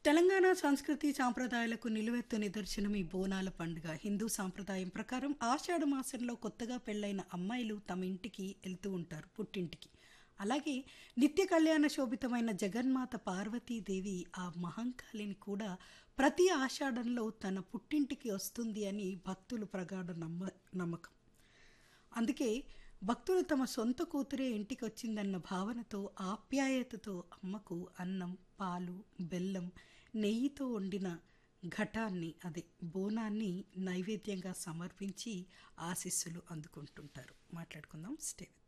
తెలంగాణ సంస్కృతి సాంప్రదాయాలకు నిలువెత్తు నిదర్శనం ఈ బోనాల పండుగ హిందూ సాంప్రదాయం ప్రకారం ఆషాఢ మాసంలో కొత్తగా పెళ్ళైన అమ్మాయిలు తమ ఇంటికి వెళ్తూ ఉంటారు పుట్టింటికి అలాగే నిత్య కళ్యాణ శోభితమైన జగన్మాత పార్వతీదేవి ఆ మహంకాళిని కూడా ప్రతి ఆషాఢంలో తన పుట్టింటికి వస్తుంది అని భక్తులు ప్రగాఢ నమ్మ నమ్మకం అందుకే భక్తులు తమ సొంత కూతురే ఇంటికి వచ్చిందన్న భావనతో ఆప్యాయతతో అమ్మకు అన్నం పాలు బెల్లం నెయ్యితో వండిన ఘటాన్ని అదే బోనాన్ని నైవేద్యంగా సమర్పించి ఆశీస్సులు అందుకుంటుంటారు మాట్లాడుకుందాం స్టే